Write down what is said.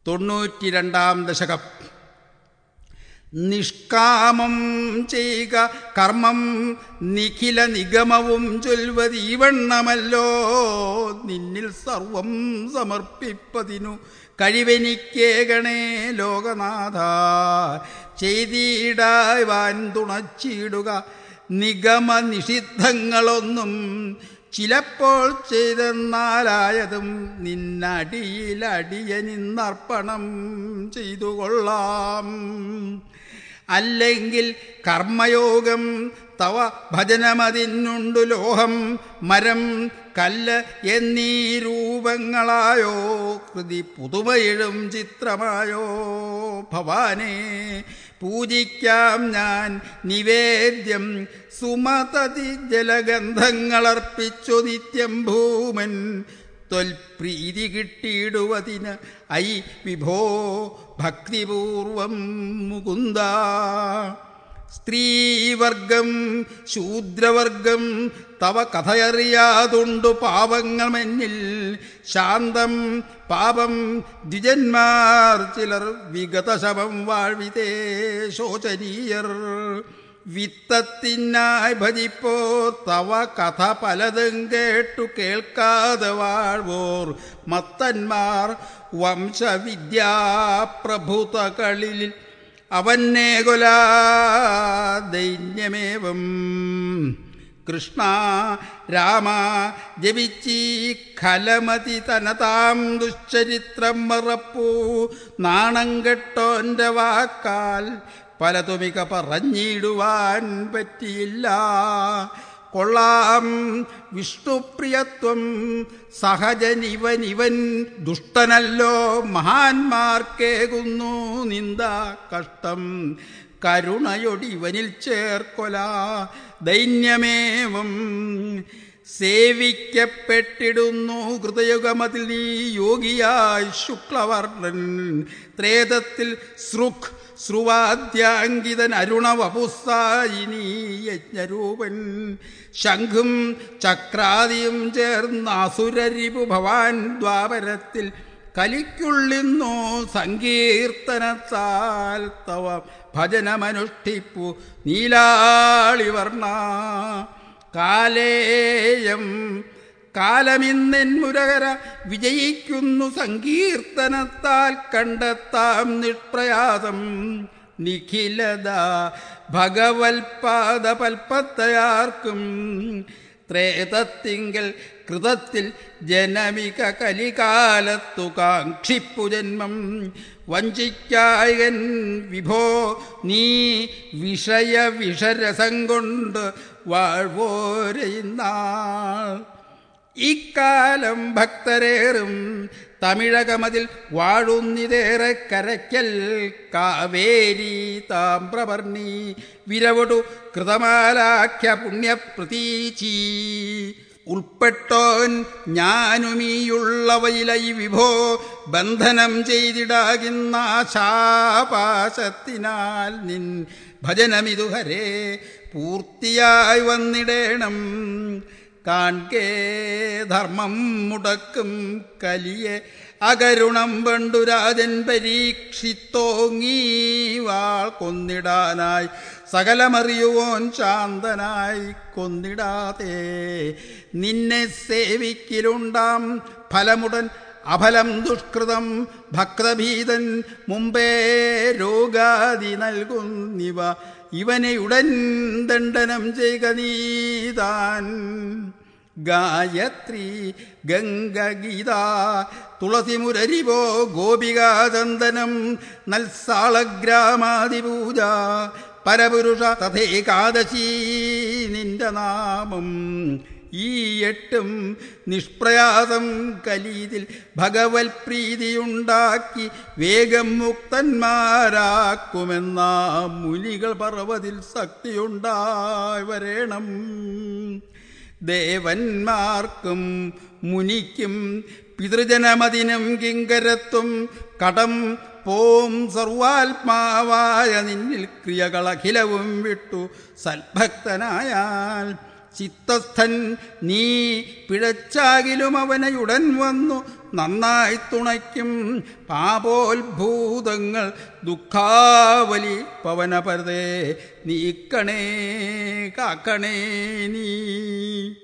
തൊണ്ണൂറ്റി രണ്ടാം ദശകം നിഷ്കാമം ചെയ്യുക കർമ്മം നിഖില നിഗമവും ചൊൽവതീവണ്ണമല്ലോ നിന്നിൽ സർവം സമർപ്പിപ്പതിനു കഴിവെനിക്കേകണേ ലോകനാഥ ചെയ്തിടാൻ തുണച്ചിടുക നിഗമ നിഷിദ്ധങ്ങളൊന്നും ചിലപ്പോൾ ചെയ്തെന്നാലായതും നിന്നടിയിലടിയനിന്നർപ്പണം ചെയ്തു കൊള്ളാം അല്ലെങ്കിൽ കർമ്മയോഗം തവ ഭജനമതിനുണ്ടു ലോഹം മരം കല്ല് എന്നീ രൂപങ്ങളായോ കൃതി പുതുമയിഴും ചിത്രമായോ ഭവാനെ പൂജിക്കാം ഞാൻ നിവേദ്യം സുമതതി ജലഗന്ധങ്ങളർപ്പിച്ചു നിത്യം ഭൂമൻ ത്വൽപ്രീതി കിട്ടിയിടുവതിന് ഐ വിഭോ ഭക്തിപൂർവം മുകുന്ദ സ്ത്രീവർഗം ശൂദ്രവർഗം തവ കഥയറിയാതുണ്ടു പാപങ്ങൾ മെന്നിൽ ശാന്തം പാപം ദ്വിജന്മാർ ചിലർ വിഗതശവം വാഴ്വിതേ ശോചനീയർ വിത്തത്തിനായി ഭജിപ്പോ തവ കഥ പലതും കേട്ടു കേൾക്കാതെ വാഴ്വോർ മത്തന്മാർ വംശവിദ്യാപ്രഭുതകളിൽ അവന്നെ കൊലാ ദൈന്യമേവം കൃഷ്ണ രാമ ജപിച്ചീ ഖലമതി തനതാം ദുശ്ചരിത്രം മറപ്പൂ നാണം കെട്ടോന്റെ വാക്കാൽ പലതുമിക പറഞ്ഞിടുവാൻ പറ്റിയില്ല കൊള്ളാം വിഷ്ണുപ്രിയത്വം സഹജനിവനിവൻ ദുഷ്ടനല്ലോ മഹാന്മാർക്കേകുന്നു നിന്ദ കഷ്ടം കരുണയൊടിവനിൽ ചേർക്കൊല ദൈന്യമേവം സേവിക്കപ്പെട്ടിടുന്നു ഹൃദയുഗമതിൽ നീ യോഗിയായി ശുക്ലവർണ്ണൻ ത്രേതത്തിൽ സൃഖ് ശ്രുവാദ്യാങ്കിതൻ അരുണവപുസ്സായിനി യജ്ഞരൂപൻ ശംഖും ചക്രാദിയും ചേർന്ന അസുരരിപു ഭവാൻ ദ്വാപരത്തിൽ കലിക്കുള്ളിന്നു സങ്കീർത്തനത്താൽ തവ ഭജനമനുഷ്ഠിപ്പു നീലാളിവർണ കാലേയം കാലമിന്നെൻ മുരകര വിജയിക്കുന്നു സങ്കീർത്തനത്താൽ കണ്ടെത്താം നിഷ്പ്രയാസം നിഖിലത ഭഗവത്പാദപൽപ്പത്തയാർക്കും ത്രേതത്തിങ്കൽ കൃതത്തിൽ ജനമിക കലികാലത്തു കാക്ഷിപ്പു ജന്മം വഞ്ചിക്കായകൻ വിഭോ നീ വിഷയ വിഷരസം കൊണ്ട് വാഴ്വോരയിന്നാൾ ഇക്കാലം ഭക്തരേറും തമിഴകമതിൽ വാഴുന്നിതേറെ കരയ്ക്കൽ കാവേരി താമ്രവർണി വിരവടു കൃതമാലാഖ്യ പുണ്യപ്രതീചി ഉൾപ്പെട്ടോൻ ഞാനുമീയുള്ളവയിലൈ വിഭോ ബന്ധനം ചെയ്തിടാകുന്ന ശാപാശത്തിനാൽ നിൻ ഭജനമിതു ഹരേ പൂർത്തിയായി വന്നിടേണം കാൺകേ ധർമ്മം മുടക്കും കലിയെ അകരുണം പണ്ടുരാജൻ പരീക്ഷിത്തോങ്ങി വാൾ കൊന്നിടാനായി സകലമറിയുവോൻ ശാന്തനായി കൊന്നിടാതെ നിന്നെ സേവിക്കിലുണ്ടാം ഫലമുടൻ അഫലം ദുഷ്കൃതം ഭക്തഭീതൻ മുമ്പേ രോഗാദി നൽകുന്നിവ ഇവനെ ഉടൻ ദണ്ഡനം ചെയ്യുക നീതാൻ ഗായത്രി ഗംഗഗീത തുളസിമുരരിവോ ഗോപികാചന്ദനം നൽസാളഗ്രാമാതിപൂജ പരപുരുഷ തഥേകാദശി നിന്റെ നാമം ഈ എട്ടും നിഷ്പ്രയാസം കലീതിൽ ഭഗവത് പ്രീതിയുണ്ടാക്കി വേഗം മുക്തന്മാരാക്കുമെന്ന മുനികൾ പർവ്വതിൽ ശക്തിയുണ്ടായി വരേണം ദേവന്മാർക്കും മുനിക്കും പിതൃജനമതിനും കിങ്കരത്വം കടം പോം സർവാത്മാവായ നിന്നിൽ ക്രിയകളഖിലവും വിട്ടു സൽഭക്തനായാൽ ചിത്തസ്ഥൻ നീ പിഴച്ചാകിലും അവനയുടൻ വന്നു നന്നായി തുണയ്ക്കും പാപോത്ഭൂതങ്ങൾ ദുഃഖാവലി പവനപരതേ നീക്കണേ കാക്കണേ നീ